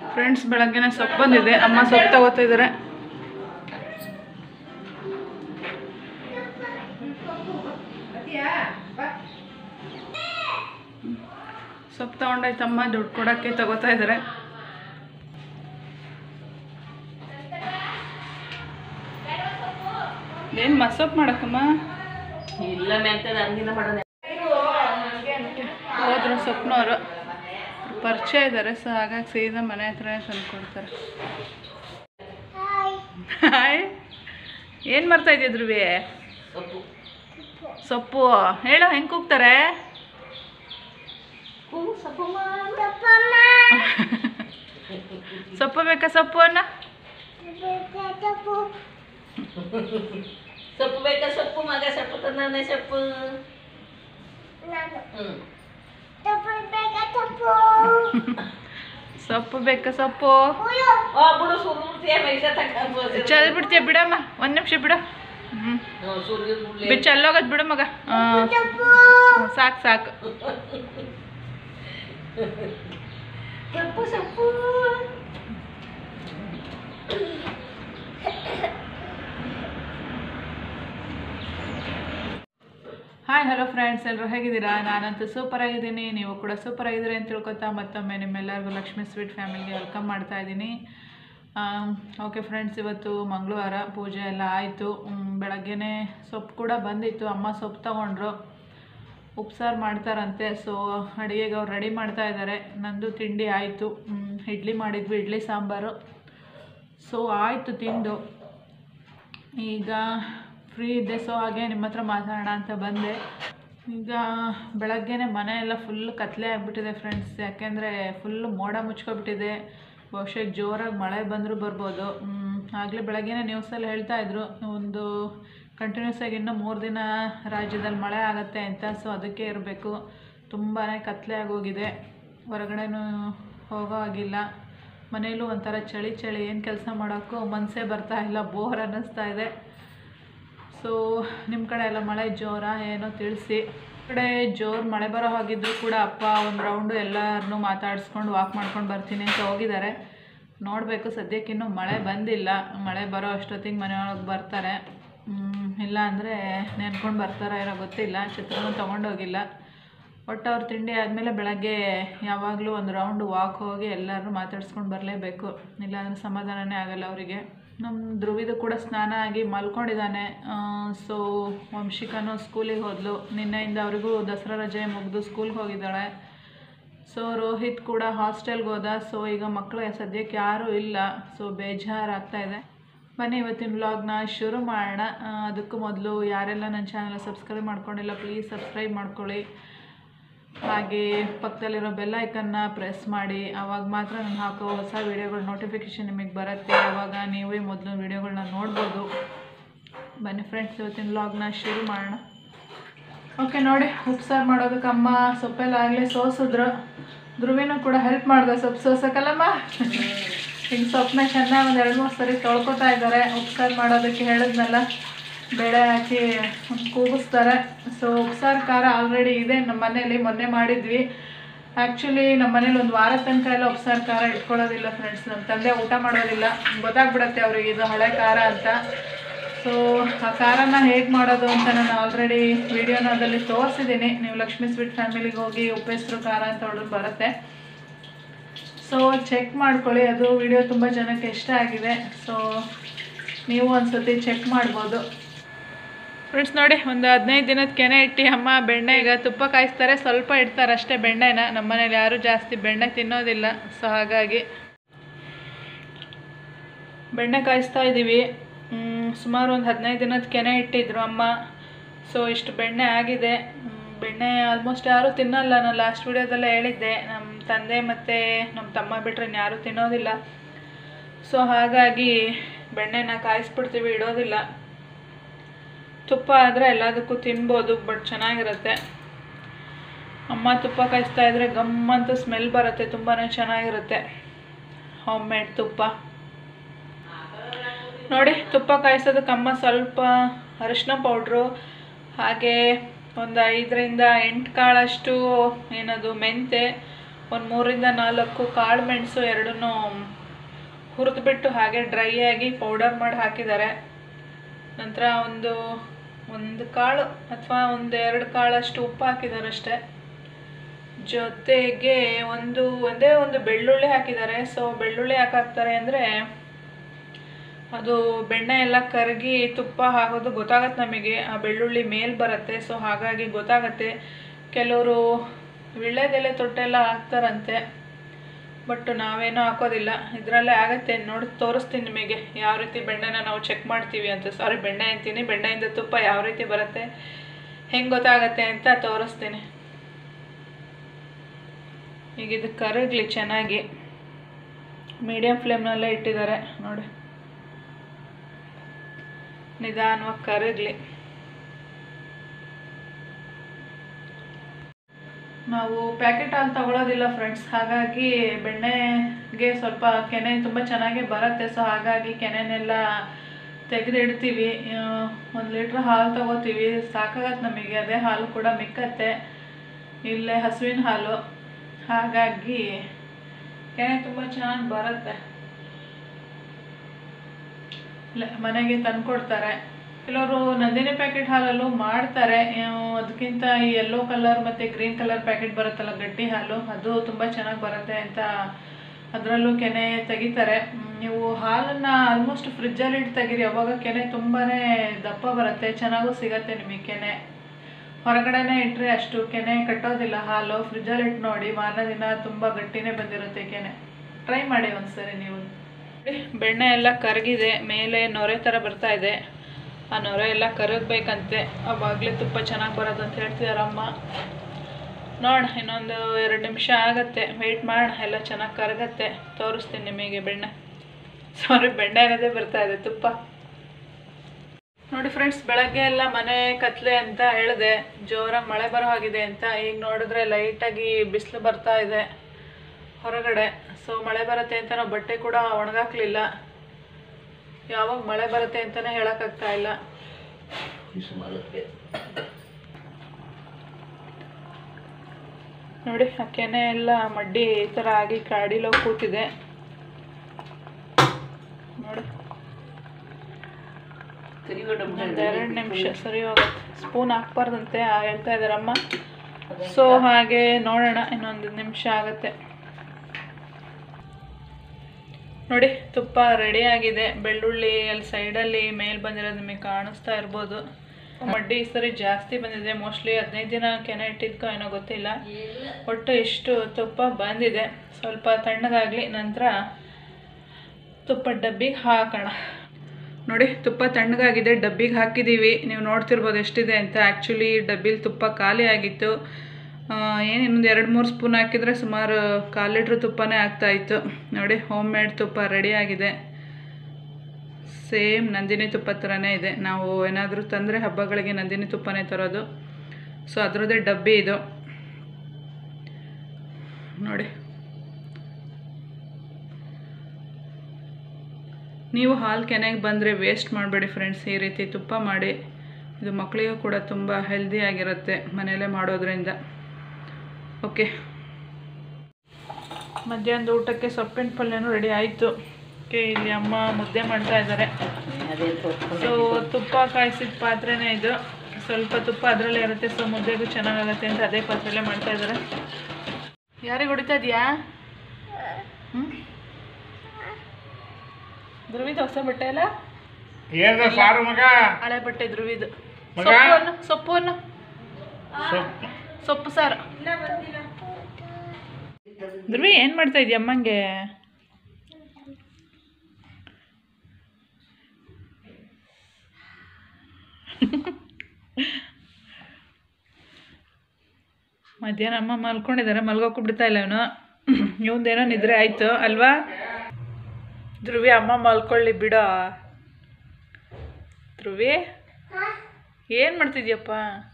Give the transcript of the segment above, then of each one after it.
Friends ಬೆಳಗ್ಗೆನೆ ಸೊಪ್ಪು ಬಂದಿದೆ ಅಮ್ಮ ಸೊಪ್ಪು ತಗೋತಾ ಇದ್ದಾರೆ ಸೊಪ್ಪು ತಗೊಂಡಾಯ್ತಮ್ಮ ದುಡ್ಡು ಕೊಡೋಕ್ಕೆ ತಗೋತಾ ಇದ್ದಾರೆ ಏನು ಮಸೊಪ್ಪು ಮಾಡಕ್ಕಮ್ಮ ಇಲ್ಲ ಮೆಂತದ ಹಂಗಿನ ಮಾಡೋಣ ಹೋದ್ರು ಸೊಪ್ಪನವರು ಪರಿಚಯ ಇದ್ದಾರೆ ಸೊ ಹಾಗಾಗಿ ಸೀದಾ ಮನೆ ಹತ್ರನೇ ತಂದು ಕೊಡ್ತಾರೆ ಹಾಯ್ ಏನು ಮಾಡ್ತಾ ಇದೆಯಾ ಧ್ರುವಿ ಸೊಪ್ಪು ಸೊಪ್ಪು ಹೇಳು ಹೆಂಗೆ ಕೂಗ್ತಾರೆ ಕೂಗು ಸೊಪ್ಪಮ್ಮ ಸೊಪ್ಪು ಬೇಕಾ ಸೊಪ್ಪು ಅನ್ನ ಸೊಪ್ಪು ಬೇಕಾ ಸೊಪ್ಪು ಮಗ ಸೊಪ್ಪು ತಂದಾನೆ ಸೊಪ್ಪು ಹ್ಮ್ ಸೊಪ್ಪು ಬೇಕಾ ಸೊಪ್ಪು ಆ ಬಿಡು ಸುರ್ಬಿಡ್ತೀಯ ಮೈಸ ತಗೊಂಡು ಚಲ್ ಬಿಡ್ತೀಯ ಬಿಡಮ್ಮ ಒಂದು ನಿಮಿಷ ಬಿಡು ಹ್ಞೂ ಸುರ್ಗಿರ್ಬಿಡ್ಲಿ ಬಿಟ್ಟು ಚಲ್ಲೋಗದ್ ಬಿಡು ಮಗ ಸಾಕು ಸಾಕು ಸೊಪ್ಪು ಸೊಪ್ಪು ಹಾಯ್ ಹಲೋ ಫ್ರೆಂಡ್ಸ್ ಎಲ್ಲರೂ ಹೇಗಿದ್ದೀರಾ ನಾನಂತೂ ಸೂಪರ್ ಆಗಿದ್ದೀನಿ ನೀವು ಕೂಡ ಸೂಪರ್ ಆಗಿದ್ದೀರಿ ಅಂತ ತಿಳ್ಕೊತಾ ಮತ್ತೊಮ್ಮೆ ನಿಮ್ಮೆಲ್ಲರಿಗೂ ಲಕ್ಷ್ಮೀ ಸ್ವೀಟ್ ಫ್ಯಾಮಿಲಿಗೆ ವೆಲ್ಕಮ್ ಮಾಡ್ತಾ ಇದ್ದೀನಿ ಓಕೆ ಫ್ರೆಂಡ್ಸ್ ಇವತ್ತು ಮಂಗಳವಾರ ಪೂಜೆ ಎಲ್ಲ ಆಯಿತು ಬೆಳಗ್ಗೆನೇ ಸೊಪ್ಪು ಕೂಡ ಬಂದಿತ್ತು ಅಮ್ಮ ಸೊಪ್ಪು ತಗೊಂಡ್ರು ಉಪ್ಸಾರು ಮಾಡ್ತಾರಂತೆ ಸೊ ಅಡುಗೆಗೆ ಅವ್ರು ರೆಡಿ ಮಾಡ್ತಾ ಇದ್ದಾರೆ ನಂದು ತಿಂಡಿ ಆಯಿತು ಇಡ್ಲಿ ಮಾಡಿದ್ವಿ ಇಡ್ಲಿ ಸಾಂಬಾರು ಸೊ ಆಯಿತು ತಿಂದು ಈಗ ಫ್ರೀ ಇದ್ದೆ ಸೊ ಹಾಗೆ ನಿಮ್ಮ ಹತ್ರ ಮಾತಾಡೋಣ ಅಂತ ಬಂದೆ ಈಗ ಬೆಳಗ್ಗೆನೆ ಮನೆ ಎಲ್ಲ ಫುಲ್ ಕತ್ಲೆ ಆಗಿಬಿಟ್ಟಿದೆ ಫ್ರೆಂಡ್ಸ್ ಯಾಕೆಂದರೆ ಫುಲ್ಲು ಮೋಡ ಮುಚ್ಕೊಬಿಟ್ಟಿದೆ ಬಹುಶಃ ಜೋರಾಗಿ ಮಳೆ ಬಂದರೂ ಬರ್ಬೋದು ಆಗಲೇ ಬೆಳಗ್ಗೆನೆ ನ್ಯೂಸಲ್ಲಿ ಹೇಳ್ತಾ ಇದ್ರು ಒಂದು ಕಂಟಿನ್ಯೂಸ್ ಆಗಿ ಇನ್ನೂ ಮೂರು ದಿನ ರಾಜ್ಯದಲ್ಲಿ ಮಳೆ ಆಗುತ್ತೆ ಅಂತ ಸೊ ಅದಕ್ಕೆ ಇರಬೇಕು ತುಂಬಾ ಕತ್ಲೆ ಆಗೋಗಿದೆ ಹೊರಗಡೆನೂ ಹೋಗೋ ಆಗಿಲ್ಲ ಮನೇಲೂ ಒಂಥರ ಚಳಿ ಚಳಿ ಏನು ಕೆಲಸ ಮಾಡೋಕ್ಕೂ ಮನಸ್ಸೇ ಬರ್ತಾ ಇಲ್ಲ ಬೋರ್ ಅನ್ನಿಸ್ತಾ ಇದೆ ಸೊ ನಿಮ್ಮ ಕಡೆ ಎಲ್ಲ ಮಳೆ ಜೋರ ಏನೋ ತಿಳಿಸಿ ಕಡೆ ಜೋರು ಮಳೆ ಬರೋ ಹಾಗಿದ್ರು ಕೂಡ ಅಪ್ಪ ಒಂದು ರೌಂಡು ಎಲ್ಲರನ್ನೂ ಮಾತಾಡಿಸ್ಕೊಂಡು ವಾಕ್ ಮಾಡ್ಕೊಂಡು ಬರ್ತೀನಿ ಅಂತ ಹೋಗಿದ್ದಾರೆ ನೋಡಬೇಕು ಸದ್ಯಕ್ಕಿನ್ನೂ ಮಳೆ ಬಂದಿಲ್ಲ ಮಳೆ ಬರೋ ಅಷ್ಟೊತ್ತಿಗೆ ಮನೆಯೊಳಗೆ ಬರ್ತಾರೆ ಹ್ಮ್, ಇಲ್ಲ ಅಂದರೆ ನೆನ್ಕೊಂಡು ಬರ್ತಾರೋ ಏನೋ ಗೊತ್ತಿಲ್ಲ ಛತ್ರನೂ ತೊಗೊಂಡೋಗಿಲ್ಲ ಒಟ್ಟು ಅವ್ರು ತಿಂಡಿ ಆದಮೇಲೆ ಬೆಳಗ್ಗೆ ಯಾವಾಗಲೂ ಒಂದು ರೌಂಡ್ ವಾಕ್ ಹೋಗಿ ಎಲ್ಲರನ್ನೂ ಮಾತಾಡ್ಸ್ಕೊಂಡು ಬರಲೇಬೇಕು ಇಲ್ಲಾಂದರೆ ಸಮಾಧಾನನೇ ಆಗಲ್ಲ ಅವರಿಗೆ ನಮ್ಮ ಧ್ರುವಿದು ಕೂಡ ಸ್ನಾನ ಆಗಿ ಮಲ್ಕೊಂಡಿದ್ದಾನೆ ಸೊ ವಂಶಿಕನೂ ಸ್ಕೂಲಿಗೆ ಹೋದ್ಲು ನಿನ್ನೆಯಿಂದ ಅವರಿಗೂ ದಸರಾ ರಜೆ ಮುಗಿದು ಸ್ಕೂಲ್ಗೆ ಹೋಗಿದ್ದಾಳೆ ಸೊ ರೋಹಿತ್ ಕೂಡ ಹಾಸ್ಟೆಲ್ಗೆ ಹೋದ ಸೊ ಈಗ ಮಕ್ಕಳು ಸದ್ಯಕ್ಕೆ ಯಾರೂ ಇಲ್ಲ ಸೊ ಬೇಜಾರಾಗ್ತಾ ಇದೆ ಬನ್ನಿ ಇವತ್ತಿನ ವ್ಲಾಗ್ನ ಶುರು ಮಾಡೋಣ ಆ, ಅದಕ್ಕೂ ಮೊದಲು ಯಾರೆಲ್ಲ ನನ್ನ ಚಾನಲ್ ಸಬ್ಸ್ಕ್ರೈಬ್ ಮಾಡ್ಕೊಂಡಿಲ್ಲ ಪ್ಲೀಸ್ ಸಬ್ಸ್ಕ್ರೈಬ್ ಮಾಡ್ಕೊಳ್ಳಿ ಹಾಗೆ ಪಕ್ಕದಲ್ಲಿರೋ ಬೆಲ್ ಐಕನ್ನ ಪ್ರೆಸ್ ಮಾಡಿ ಆವಾಗ ಮಾತ್ರ ನಾನು ಹಾಕೋ ಹೊಸ ವೀಡಿಯೋಗಳ ನೋಟಿಫಿಕೇಷನ್ ನಿಮಗೆ ಬರುತ್ತೆ ಆವಾಗ ನೀವೇ ಮೊದಲು ವೀಡಿಯೋಗಳನ್ನ ನೋಡ್ಬೋದು ಬನ್ನಿ ಫ್ರೆಂಡ್ಸ್ ಇವತ್ತಿನ ವ್ಲಾಗ್ನ ಶುರು ಮಾಡೋಣ ಓಕೆ ನೋಡಿ ಉಪ್ಸಾರು ಮಾಡೋದಕ್ಕೆ ಅಮ್ಮ ಸೊಪ್ಪೆಲ್ಲ ಆಗಲೇ ಸೋಸಿದ್ರು ಧ್ರುವಿನೂ ಕೂಡ ಹೆಲ್ಪ್ ಮಾಡಿದೆ ಸೊಪ್ಪು ಸೋಸಕ್ಕಲ್ಲಮ್ಮ ಈಗ ಸೊಪ್ಪನ್ನ ಚೆನ್ನಾಗಿ ಒಂದು ಎರಡು ಮೂರು ಸರಿ ತೊಳ್ಕೊತಾ ಇದ್ದಾರೆ ಉಪ್ಸಾರು ಮಾಡೋದಕ್ಕೆ ಹೇಳಿದ್ನಲ್ಲ ಬೇಳೆ ಹಾಕಿ ಒಂದ್ ಕೂಗಿಸ್ತಾರೆ ಸೊ ಉಪ್ಸಾರು ಖಾರ ಆಲ್ರೆಡಿ ಇದೆ ನಮ್ಮ ಮನೇಲಿ ಮೊನ್ನೆ ಮಾಡಿದ್ವಿ ಆ್ಯಕ್ಚುಲಿ ನಮ್ಮ ಮನೇಲಿ ಒಂದು ವಾರ ತನಕ ಎಲ್ಲ ಉಪ್ಸಾರು ಖಾರ ಇಟ್ಕೊಳ್ಳೋದಿಲ್ಲ ಫ್ರೆಂಡ್ಸ್ ನಮ್ಮ ತಂದೆ ಊಟ ಮಾಡೋದಿಲ್ಲ ಗೊತ್ತಾಗ್ಬಿಡತ್ತೆ ಅವ್ರಿಗೆ ಇದು ಹಳೆ ಖಾರ ಅಂತ ಸೊ ಆ ಖಾರನ ಹೇಗೆ ಮಾಡೋದು ಅಂತ ನಾನು ಆಲ್ರೆಡಿ ವಿಡಿಯೋನದಲ್ಲಿ ತೋರಿಸಿದ್ದೀನಿ ನೀವು ಲಕ್ಷ್ಮೀ ಸ್ವೀಟ್ ಫ್ಯಾಮಿಲಿಗೆ ಹೋಗಿ ಉಪ್ಪೆಸರು ಖಾರ ಅಂತ ಹೊಡೆದು ಬರುತ್ತೆ ಸೊ ಚೆಕ್ ಮಾಡ್ಕೊಳ್ಳಿ ಅದು ವಿಡಿಯೋ ತುಂಬ ಜನಕ್ಕೆ ಇಷ್ಟ ಆಗಿದೆ ಸೊ ನೀವು ಒಂದ್ಸತಿ ಚೆಕ್ ಮಾಡ್ಬೋದು ಫ್ರೆಂಡ್ಸ್ ನೋಡಿ ಒಂದು ಹದಿನೈದು ದಿನದ ಕೆನೆ ಇಟ್ಟು ಅಮ್ಮ ಬೆಣ್ಣೆ ಈಗ ತುಪ್ಪ ಕಾಯಿಸ್ತಾರೆ ಸ್ವಲ್ಪ ಇಡ್ತಾರೆ ಅಷ್ಟೇ ಬೆಣ್ಣೆನ ನಮ್ಮ ಮನೇಲಿ ಯಾರೂ ಜಾಸ್ತಿ ಬೆಣ್ಣೆ ತಿನ್ನೋದಿಲ್ಲ ಸೊ ಹಾಗಾಗಿ ಬೆಣ್ಣೆ ಕಾಯಿಸ್ತಾ ಇದ್ದೀವಿ ಮ್, ಸುಮಾರು ಒಂದು ಹದಿನೈದು ದಿನದ ಕೆನೆ ಇಟ್ಟಿದ್ರು ಅಮ್ಮ ಸೊ ಇಷ್ಟು ಬೆಣ್ಣೆ ಆಗಿದೆ ಮ್, ಬೆಣ್ಣೆ ಆಲ್ಮೋಸ್ಟ್ ಯಾರೂ ತಿನ್ನಲ್ಲ ನಾನು ಲಾಸ್ಟ್ ವಿಡಿಯೋದಲ್ಲೇ ಹೇಳಿದ್ದೆ ನಮ್ಮ ತಂದೆ ಮತ್ತು ನಮ್ಮ ತಮ್ಮ ಬಿಟ್ಟರೆ ಯಾರೂ ತಿನ್ನೋದಿಲ್ಲ ಸೊ ಹಾಗಾಗಿ ಬೆಣ್ಣೆನ ಕಾಯಿಸ್ಬಿಡ್ತೀವಿ ಇಡೋದಿಲ್ಲ ತುಪ್ಪ ಆದರೆ ಎಲ್ಲದಕ್ಕೂ ತಿನ್ಬೋದು ಬಟ್ ಚೆನ್ನಾಗಿರುತ್ತೆ ಅಮ್ಮ ತುಪ್ಪ ಕಾಯಿಸ್ತಾ ಇದ್ರೆ ಗಮ್ ಅಂತ ಸ್ಮೆಲ್ ಬರುತ್ತೆ ತುಂಬಾ ಚೆನ್ನಾಗಿರುತ್ತೆ ಹೋಮ್ ಮೇಡ್ ತುಪ್ಪ ನೋಡಿ ತುಪ್ಪ ಕಾಯಿಸೋದಕ್ಕೆ ಅಮ್ಮ ಸ್ವಲ್ಪ ಅರಿಶಿನ ಪೌಡ್ರು ಹಾಗೆ ಒಂದು ಐದರಿಂದ ಎಂಟು ಕಾಳಷ್ಟು ಏನದು ಮೆಂತೆ ಒಂದು ಮೂರಿಂದ ನಾಲ್ಕು ಕಾಳು ಮೆಣಸು ಎರಡನ್ನೂ ಹುರಿದ್ಬಿಟ್ಟು ಹಾಗೆ ಡ್ರೈ ಆಗಿ ಪೌಡರ್ ಮಾಡಿ ಹಾಕಿದ್ದಾರೆ ನಂತರ ಒಂದು ಒಂದು ಕಾಳು ಅಥವಾ ಒಂದು ಎರಡು ಕಾಳಷ್ಟು ಉಪ್ಪು ಹಾಕಿದ್ದಾರೆ ಅಷ್ಟೇ ಜೊತೆಗೆ ಒಂದು ಒಂದೇ ಒಂದು ಬೆಳ್ಳುಳ್ಳಿ ಹಾಕಿದ್ದಾರೆ ಸೊ ಬೆಳ್ಳುಳ್ಳಿ ಯಾಕೆ ಹಾಕ್ತಾರೆ ಅಂದರೆ ಅದು ಬೆಣ್ಣೆ ಎಲ್ಲ ಕರಗಿ ತುಪ್ಪ ಹಾಕೋದು ಗೊತ್ತಾಗತ್ತೆ ನಮಗೆ ಆ ಬೆಳ್ಳುಳ್ಳಿ ಮೇಲ್ ಬರುತ್ತೆ ಸೊ ಹಾಗಾಗಿ ಗೊತ್ತಾಗತ್ತೆ ಕೆಲವರು ವಿಳ್ಳೆದೆಲೆ ತೊಟ್ಟೆಲ್ಲ ಹಾಕ್ತಾರಂತೆ ಬಟ್ ನಾವೇನೂ ಹಾಕೋದಿಲ್ಲ ಇದರಲ್ಲೇ ಆಗತ್ತೆ ನೋಡಿ ತೋರಿಸ್ತೀನಿ ನಿಮಗೆ ಯಾವ ರೀತಿ ಬೆಣ್ಣೆನ ನಾವು ಚೆಕ್ ಮಾಡ್ತೀವಿ ಅಂತ ಸಾರಿ ಬೆಣ್ಣೆ ಅಂತೀನಿ ಬೆಣ್ಣೆಯಿಂದ ತುಪ್ಪ ಯಾವ ರೀತಿ ಬರುತ್ತೆ ಹೆಂಗೆ ಗೊತ್ತಾಗತ್ತೆ ಅಂತ ತೋರಿಸ್ತೀನಿ ಈಗ ಇದು ಕರಗಲಿ ಚೆನ್ನಾಗಿ ಮೀಡಿಯಮ್ ಫ್ಲೇಮ್ನಲ್ಲೇ ಇಟ್ಟಿದ್ದಾರೆ ನೋಡಿ ನಿಧಾನವಾಗಿ ಕರಗಲಿ ನಾವು ಪ್ಯಾಕೆಟ್ ಹಾಲು ತಗೊಳ್ಳೋದಿಲ್ಲ ಫ್ರೆಂಡ್ಸ್ ಹಾಗಾಗಿ ಬೆಣ್ಣೆಗೆ ಸ್ವಲ್ಪ ಕೆನೆ ತುಂಬ ಚೆನ್ನಾಗಿ ಬರುತ್ತೆ ಸೊ ಹಾಗಾಗಿ ಕೆನೆನೆಲ್ಲ ತೆಗೆದಿಡ್ತೀವಿ ಒಂದು ಲೀಟ್ರ್ ಹಾಲು ತಗೋತೀವಿ ಸಾಕಾಗತ್ತೆ ನಮಗೆ ಅದೇ ಹಾಲು ಕೂಡ ಮಿಕ್ಕತ್ತೆ ಇಲ್ಲೇ ಹಸುವಿನ ಹಾಲು ಹಾಗಾಗಿ ಕೆನೆ ತುಂಬ ಚೆನ್ನಾಗಿ ಬರುತ್ತೆ ಇಲ್ಲ ಮನೆಗೆ ತಂದ್ಕೊಡ್ತಾರೆ ಕೆಲವರು ನಂದಿನಿ ಪ್ಯಾಕೆಟ್ ಹಾಲಲ್ಲೂ ಮಾಡ್ತಾರೆ ಆ, ಅದಕ್ಕಿಂತ ಈ ಯೆಲ್ಲೋ ಕಲರ್ ಮತ್ತು ಗ್ರೀನ್ ಕಲರ್ ಪ್ಯಾಕೆಟ್ ಬರುತ್ತಲ್ಲ ಗಟ್ಟಿ ಹಾಲು ಅದು ತುಂಬ ಚೆನ್ನಾಗಿ ಬರುತ್ತೆ ಅಂತ ಅದರಲ್ಲೂ ಕೆನೆ ತೆಗಿತಾರೆ ಮ್, ನೀವು ಹಾಲನ್ನು ಆಲ್ಮೋಸ್ಟ್ ಫ್ರಿಜ್ಜಲ್ಲಿ ಇಟ್ಟು ತೆಗೀರಿ ಅವಾಗ ಕೆನೆ ತುಂಬಾ ದಪ್ಪ ಬರುತ್ತೆ ಚೆನ್ನಾಗೂ ಸಿಗತ್ತೆ ನಿಮಗೆ ಕೆನೆ ಹೊರಗಡೆನೇ ಇಟ್ಟರೆ ಅಷ್ಟು ಕೆನೆ ಕಟ್ಟೋದಿಲ್ಲ ಹಾಲು ಫ್ರಿಜ್ಜಲ್ಲಿ ಇಟ್ಟು ನೋಡಿ ಮಾರನೇ ದಿನ ತುಂಬ ಗಟ್ಟಿನೇ ಬಂದಿರುತ್ತೆ ಕೆನೆ ಟ್ರೈ ಮಾಡಿ ಒಂದ್ಸರಿ ನೀವು ಬೆಣ್ಣೆ ಎಲ್ಲ ಕರಗಿದೆ ಮೇಲೆ ನೊರೆ ಥರ ಬರ್ತಾ ಇದೆ ಆ ನೊರೆ ಎಲ್ಲ ಕರಗಬೇಕಂತೆ ಅವಾಗಲೇ ತುಪ್ಪ ಚೆನ್ನಾಗಿ ಬರೋದು ಅಂತ ಹೇಳ್ತಿದ್ದಾರೆ ಅಮ್ಮ ನೋಡೋಣ ಇನ್ನೊಂದು ಎರಡು ನಿಮಿಷ ಆಗತ್ತೆ ವೆಯ್ಟ್ ಮಾಡೋಣ ಎಲ್ಲ ಚೆನ್ನಾಗಿ ಕರಗತ್ತೆ ತೋರಿಸ್ತೀನಿ ನಿಮಗೆ ಬೆಣ್ಣೆ ಸಾರಿ ಬೆಣ್ಣೆ ಅನ್ನೋದೇ ಬರ್ತಾ ಇದೆ ತುಪ್ಪ ನೋಡಿ ಫ್ರೆಂಡ್ಸ್ ಬೆಳಗ್ಗೆ ಎಲ್ಲ ಮನೆ ಕತ್ಲೆ ಅಂತ ಹೇಳಿದೆ ಜೋರಾಗಿ ಮಳೆ ಬರೋ ಹಾಗಿದೆ ಅಂತ ಈಗ ನೋಡಿದ್ರೆ ಲೈಟಾಗಿ ಬಿಸಿಲು ಬರ್ತಾ ಇದೆ ಹೊರಗಡೆ ಸೊ ಮಳೆ ಬರುತ್ತೆ ಅಂತ ನಾವು ಬಟ್ಟೆ ಕೂಡ ಒಣಗಾಕ್ಲಿಲ್ಲ ಯಾವಾಗ ಮಳೆ ಬರುತ್ತೆ ಅಂತಲೇ ಹೇಳೋಕ್ಕಾಗ್ತಾ ಇಲ್ಲ ನೋಡಿ ಆ ಕೆನೆ ಎಲ್ಲ ಮಡ್ಡಿ ಈ ಥರ ಆಗಿ ಕಾಡಿಲೋ ಕೂತಿದೆ ನೋಡಿ ಒಂದು ಎರಡು ನಿಮಿಷ ಸರಿ ಹೋಗುತ್ತೆ ಸ್ಪೂನ್ ಹಾಕ್ಬಾರ್ದಂತೆ ಆ ಹೇಳ್ತಾ ಇದ್ದಾರಮ್ಮ ಸೊ ಹಾಗೆ ನೋಡೋಣ ಇನ್ನೊಂದು ನಿಮಿಷ ಆಗುತ್ತೆ ನೋಡಿ ತುಪ್ಪ ರೆಡಿ ಆಗಿದೆ ಬೆಳ್ಳುಳ್ಳಿ ಅಲ್ಲಿ ಸೈಡಲ್ಲಿ ಮೇಲ್ ಬಂದಿರೋದು ನಿಮಗೆ ಕಾಣಿಸ್ತಾ ಇರ್ಬೋದು ಮಡ್ಡಿ ಈ ಸರಿ ಜಾಸ್ತಿ ಬಂದಿದೆ ಮೋಸ್ಟ್ಲಿ ಹದಿನೈದು ದಿನ ಕೆನೆ ಇಟ್ಟಿದ್ಕೋ ಏನೋ ಗೊತ್ತಿಲ್ಲ ಒಟ್ಟು ಇಷ್ಟು ತುಪ್ಪ ಬಂದಿದೆ ಸ್ವಲ್ಪ ತಣ್ಣಗಾಗಲಿ ನಂತರ ತುಪ್ಪ ಡಬ್ಬಿಗೆ ಹಾಕೋಣ ನೋಡಿ ತುಪ್ಪ ತಣ್ಣಗಾಗಿದೆ ಡಬ್ಬಿಗೆ ಹಾಕಿದ್ದೀವಿ ನೀವು ನೋಡ್ತಿರ್ಬೋದು ಎಷ್ಟಿದೆ ಅಂತ ಆ್ಯಕ್ಚುಲಿ ಡಬ್ಬಿಲಿ ತುಪ್ಪ ಖಾಲಿ ಆಗಿತ್ತು ಏನು ಇನ್ನೊಂದು ಎರಡು ಮೂರು ಸ್ಪೂನ್ ಹಾಕಿದರೆ ಸುಮಾರು ಕಾಲು ಲೀಟ್ರ್ ತುಪ್ಪನೇ ಆಗ್ತಾಯಿತ್ತು ನೋಡಿ ಹೋಮ್ ಮೇಡ್ ತುಪ್ಪ ರೆಡಿ ಆಗಿದೆ ಸೇಮ್ ನಂದಿನಿ ತುಪ್ಪ ಥರನೇ ಇದೆ ನಾವು ಏನಾದರೂ ತಂದರೆ ಹಬ್ಬಗಳಿಗೆ ನಂದಿನಿ ತುಪ್ಪನೇ ತರೋದು ಸೊ ಅದರದ್ದೇ ಡಬ್ಬಿ ಇದು ನೋಡಿ ನೀವು ಹಾಲು ಕೆನೆಗೆ ಬಂದರೆ ವೇಸ್ಟ್ ಮಾಡಬೇಡಿ ಫ್ರೆಂಡ್ಸ್ ಈ ರೀತಿ ತುಪ್ಪ ಮಾಡಿ ಇದು ಮಕ್ಕಳಿಗೂ ಕೂಡ ತುಂಬ ಹೆಲ್ದಿಯಾಗಿರುತ್ತೆ ಮನೆಯಲ್ಲೇ ಮಾಡೋದ್ರಿಂದ ಓಕೆ ಮಧ್ಯಾಹ್ನದ ಊಟಕ್ಕೆ ಸೊಪ್ಪಿನ ಪಲ್ಯನೂ ರೆಡಿ ಆಯಿತು ಓಕೆ ಇಲ್ಲಿ ಅಮ್ಮ ಮುದ್ದೆ ಮಾಡ್ತಾ ಇದ್ದಾರೆ ಸೊ ತುಪ್ಪ ಕಾಯಿಸಿದ ಪಾತ್ರೆನೇ ಇದು ಸ್ವಲ್ಪ ತುಪ್ಪ ಅದರಲ್ಲೇ ಇರುತ್ತೆ ಸೊ ಮುದ್ದೆಗೂ ಚೆನ್ನಾಗಾಗತ್ತೆ ಅಂತ ಅದೇ ಪಾತ್ರೆಯಲ್ಲೇ ಮಾಡ್ತಾ ಇದ್ದಾರೆ ಯಾರಿಗೆ ಹೊಡಿತಾ ಇದೆಯಾ ಹ್ಞೂ ಧ್ರುವಿದ ಹೊಸ ಬಟ್ಟೆ ಅಲ್ಲ ಏನ್ರ ಸಾರು ಮಗ ಹಳೆ ಬಟ್ಟೆ ಧ್ರುವಿದು ಮಗ? ಸೊಪ್ಪನ್ನು ಸೊಪ್ಪನ್ನು ಸೊಪ್ಪು ಸೊಪ್ಪು ಸಾರು ಧ್ರುವಿ ಏನು ಮಾಡ್ತಾ ಇದೀಯ ಅಮ್ಮಂಗೆ ಮಧ್ಯಾಹ್ನ ಅಮ್ಮ ಮಲ್ಕೊಂಡಿದ್ದಾರೆ ಮಲ್ಗೋಕ್ಕೂ ಬಿಡ್ತಾ ಇಲ್ಲ ಇವನು ಇವಂದೇನೋ ನಿದ್ರೆ ಆಯಿತು ಅಲ್ವಾ ಧ್ರುವಿ ಅಮ್ಮ ಮಲ್ಕೊಳ್ಳಿ ಬಿಡೋ ಧ್ರುವಿ ಏನು ಮಾಡ್ತಿದ್ಯಪ್ಪ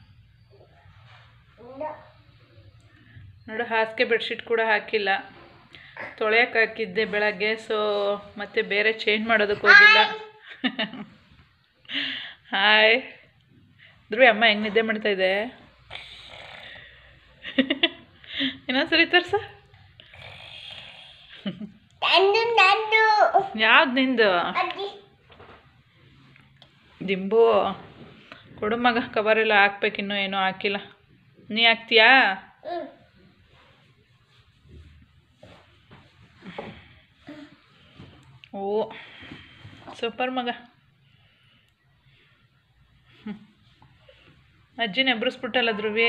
ನೋಡು ಹಾಸಿಗೆ ಬೆಡ್ಶೀಟ್ ಕೂಡ ಹಾಕಿಲ್ಲ ತೊಳೆಯಕ್ಕೆ ಹಾಕಿದ್ದೆ ಬೆಳಗ್ಗೆ ಸೊ ಮತ್ತೆ ಬೇರೆ ಚೇಂಜ್ ಮಾಡೋದಕ್ಕೆ ಹೋಗಿಲ್ಲ ಹಾಯ್ ಧ್ರುವಿ ಅಮ್ಮ ಹೆಂಗೆ ನಿದ್ದೆ ಮಾಡ್ತಾ ಇದೆ ಇನ್ನೊಂದ್ಸರಿ ತರ್ಸ ನಂದು ನಂದು ಯಾವ್ದು ನಿಂದು ಅಜ್ಜಿ ದಿಂಬು ಕೊಡು ಮಗ ಕವರೆಲ್ಲ ಹಾಕ್ಬೇಕಿನ್ನೂ ಏನೂ ಹಾಕಿಲ್ಲ ನೀ ಹಾಕ್ತೀಯಾ ಹ್ಮ್ ಓ ಸೂಪರ್ ಮಗ ಹ್ಮ್. ಅಜ್ಜಿನ ಎಬ್ರಿಸ್ಬಿಟ್ಟಲ್ಲ ಧ್ರುವಿ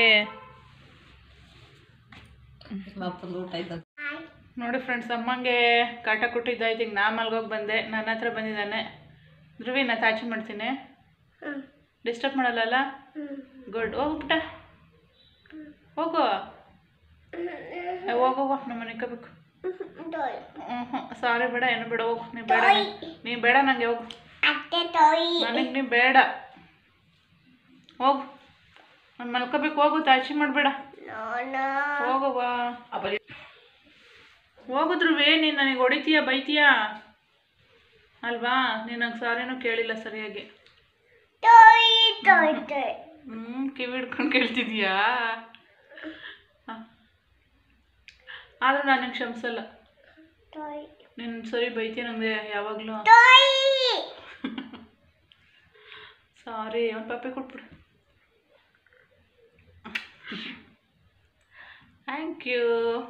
ಅಪ್ಪನ ಊಟ ಆಯ್ತು ನೋಡಿ ಫ್ರೆಂಡ್ಸ್ ಅಮ್ಮಂಗೆ ಕಾಟ ಕೊಟ್ಟಿದ್ದಾಯ್ತು ಈಗ ನಾ ಮಲ್ಗೋಗಿ ಬಂದೆ ನನ್ನ ಹತ್ರ ಬಂದಿದ್ದಾನೆ ಧ್ರುವಿ ನಾ ತಾಚಿ ಮಾಡ್ತೀನಿ ಡಿಸ್ಟರ್ಬ್ ಮಾಡಲ್ಲಲ್ಲ ಗುಡ್ ಹೋಗು ಪುಟ್ಟ ಹೋಗು ಏ, ಹೋಗು ಹೋಗು ನಮ್ಮ ಮನೆ ಕಬೇಕು ಹ್ಞೂ ಹ್ಞೂ ಸಾರಿ ಬೇಡ ಏನು ಬೇಡ ಹೋಗು ನೀ ಬೇಡ ನೀ ಬೇಡ ನನಗೆ ಹೋಗು ಅತ್ತೆ ತೊಯ್ ನನಗೆ ನೀ ಬೇಡ ಹೋಗು ನಾನು ಮಲ್ಕೋಬೇಕು ಹೋಗು ತಾಚಿ ಮಾಡಬೇಡ ನೋನ ಹೋಗುವ ಹೋಗುದ್ರುವೇ ನೀನು ನನಗೆ ಹೊಡಿತೀಯ ಬೈತೀಯ ಅಲ್ವಾ ನೀನು ನಂಗೆ ಸಾರಿನೂ ಕೇಳಿಲ್ಲ ಸರಿಯಾಗಿ ತೊಯ್ ತೊಯ್ ತೊಯ್ ಹ್ಞೂ ಕಿವಿ ಹಿಡ್ಕೊಂಡು ಕೇಳ್ತಿದ್ಯಾ ಆದರೂ ನಾನು ಕ್ಷಮಿಸಲ್ಲ ತೊಯ್ ನೀನು ಸರಿ ಬೈತೀಯ ನನಗೆ ಯಾವಾಗಲೂ ತೊಯ್ ಸಾರಿ ಒಂದು ಪಪ್ಪೆ ಕೊಟ್ಬಿಡು ಥ್ಯಾಂಕ್ ಯು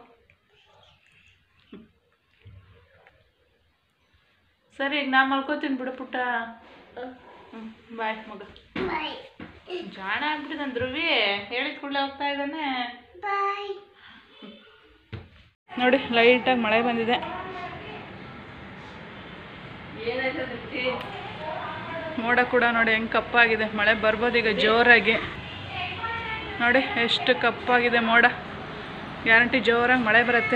ಸರಿ ಈಗ ನಾ ಮಲ್ಕೋತೀನಿ ಬಿಡು ಪುಟ್ಟ ಹ್ಞೂ ಬಾಯ್ ಮಗ ಬೈ ಜಾಣ ಆಗ್ಬಿಟ್ಟಿದ್ದಾನೆ ಧ್ರುವಿ ಹೇಳಿದ ಕೂಡಲೇ ಹೋಗ್ತಾ ಇದ್ದಾನೆ ಬೈ ನೋಡಿ ಲೈಟಾಗಿ ಮಳೆ ಬಂದಿದೆ ಮೋಡ ಕೂಡ ನೋಡಿ ಹೆಂಗೆ ಕಪ್ಪಾಗಿದೆ ಮಳೆ ಬರ್ಬೋದು ಈಗ ಜೋರಾಗಿ ನೋಡಿ ಎಷ್ಟು ಕಪ್ಪಾಗಿದೆ ಮೋಡ ಗ್ಯಾರಂಟಿ ಜೋರಾಗಿ ಮಳೆ ಬರುತ್ತೆ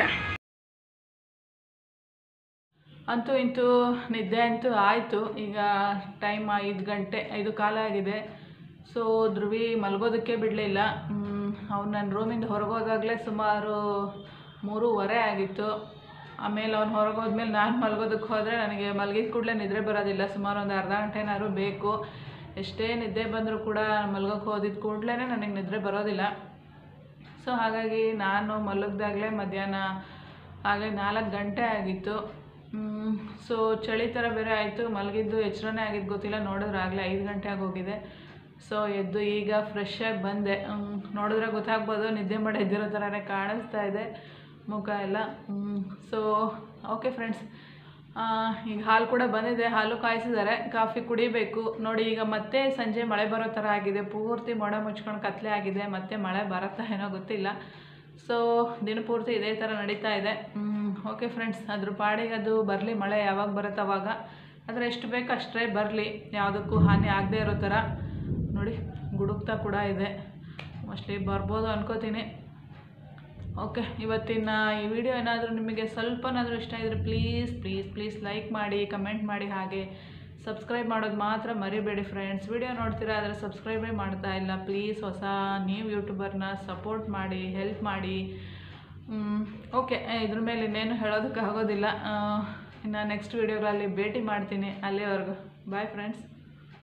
ಅಂತೂ ಇಂತೂ ನಿದ್ದೆ ಅಂತೂ ಆಯಿತು ಈಗ ಟೈಮ್ ಐದು ಗಂಟೆ ಐದು ಕಾಲ ಆಗಿದೆ ಸೊ ಧ್ರುವಿ ಮಲಗೋದಕ್ಕೆ ಬಿಡಲಿಲ್ಲ ಅವ್ನು ನನ್ನ ರೂಮಿಂದ ಹೊರಗೋದಾಗಲೇ ಸುಮಾರು ಮೂರುವರೆ ಆಗಿತ್ತು ಆಮೇಲೆ ಅವ್ನು ಹೊರಗೋದ್ಮೇಲೆ ನಾನು ಮಲ್ಗೋದಕ್ಕೆ ಹೋದರೆ ನನಗೆ ಮಲಗಿದ ಕೂಡಲೇ ನಿದ್ರೆ ಬರೋದಿಲ್ಲ ಸುಮಾರು ಒಂದು ಅರ್ಧ ಗಂಟೆನಾದ್ರು ಬೇಕು ಎಷ್ಟೇ ನಿದ್ದೆ ಬಂದರೂ ಕೂಡ ಮಲ್ಗೋಕ್ಕೆ ಹೋದಿದ್ದ ಕೂಡಲೇ ನನಗೆ ನಿದ್ರೆ ಬರೋದಿಲ್ಲ ಸೊ ಹಾಗಾಗಿ ನಾನು ಮಲಗ್ದಾಗಲೇ ಮಧ್ಯಾಹ್ನ ಆಗಲೇ ನಾಲ್ಕು ಗಂಟೆ ಆಗಿತ್ತು ಸೊ ಚಳಿ ಥರ ಬೇರೆ ಆಯಿತು ಮಲಗಿದ್ದು ಎಚ್ಚರನೇ ಆಗಿದ್ದು ಗೊತ್ತಿಲ್ಲ ನೋಡಿದ್ರೆ ಆಗಲೇ ಐದು ಗಂಟೆ ಆಗೋಗಿದೆ ಸೊ ಎದ್ದು ಈಗ ಫ್ರೆಶ್ ಆಗಿ ಬಂದೆ ಹ್ಮ್, ನೋಡಿದ್ರೆ ಗೊತ್ತಾಗ್ಬೋದು ನಿದ್ದೆ ಮಾಡಿ ಎದ್ದಿರೋ ಥರನೇ ಕಾಣಿಸ್ತಾ ಇದೆ ಮುಖ ಎಲ್ಲ ಸೊ ಓಕೆ ಫ್ರೆಂಡ್ಸ್ ಈಗ ಹಾಲು ಕೂಡ ಬಂದಿದೆ ಹಾಲು ಕಾಯಿಸಿದ್ದಾರೆ ಕಾಫಿ ಕುಡಿಬೇಕು ನೋಡಿ ಈಗ ಮತ್ತೆ ಸಂಜೆ ಮಳೆ ಬರೋ ಥರ ಆಗಿದೆ ಪೂರ್ತಿ ಮೋಡ ಮುಚ್ಕೊಂಡು ಕತ್ಲೆ ಆಗಿದೆ ಮತ್ತೆ ಮಳೆ ಬರುತ್ತಾ ಏನೋ ಗೊತ್ತಿಲ್ಲ ಸೊ ದಿನಪೂರ್ತಿ ಇದೇ ಥರ ನಡೀತಾ ಇದೆ ಓಕೆ ಫ್ರೆಂಡ್ಸ್ ಅದ್ರ ಪಾಡಿಗೆ ಅದು ಬರಲಿ ಮಳೆ ಯಾವಾಗ ಬರುತ್ತೆ ಅವಾಗ ಆದರೆ ಎಷ್ಟು ಬೇಕು ಅಷ್ಟೇ ಬರಲಿ ಯಾವುದಕ್ಕೂ ಹಾನಿ ಆಗದೇ ಇರೋ ಥರ ನೋಡಿ ಗುಡುಕ್ತಾ ಕೂಡ ಇದೆ ಮೋಸ್ಟ್ಲಿ ಬರ್ಬೋದು ಅನ್ಕೋತೀನಿ ಓಕೆ ಇವತ್ತಿನ ಈ ವಿಡಿಯೋ ಏನಾದರೂ ನಿಮಗೆ ಸ್ವಲ್ಪನಾದರೂ ಇಷ್ಟ ಇದ್ದರೆ ಪ್ಲೀಸ್ ಪ್ಲೀಸ್ ಪ್ಲೀಸ್ ಲೈಕ್ ಮಾಡಿ ಕಮೆಂಟ್ ಮಾಡಿ ಹಾಗೆ ಸಬ್ಸ್ಕ್ರೈಬ್ ಮಾಡೋದು ಮಾತ್ರ ಮರಿಬೇಡಿ ಫ್ರೆಂಡ್ಸ್ ವಿಡಿಯೋ ನೋಡ್ತೀರಾ ಆದರೆ ಸಬ್ಸ್ಕ್ರೈಬೇ ಮಾಡ್ತಾ ಇಲ್ಲ ಪ್ಲೀಸ್ ಹೊಸ ನ್ಯೂ ಯೂಟ್ಯೂಬರ್ನ ಸಪೋರ್ಟ್ ಮಾಡಿ ಹೆಲ್ಪ್ ಮಾಡಿ ಓಕೆ ಇದ್ರ ಮೇಲೆ ಇನ್ನೇನು ಹೇಳೋದಕ್ಕೆ ಆಗೋದಿಲ್ಲ ಇನ್ನು ನೆಕ್ಸ್ಟ್ ವೀಡಿಯೋಗಳಲ್ಲಿ ಭೇಟಿ ಮಾಡ್ತೀನಿ ಅಲ್ಲಿವರೆಗೂ ಬಾಯ್ ಫ್ರೆಂಡ್ಸ್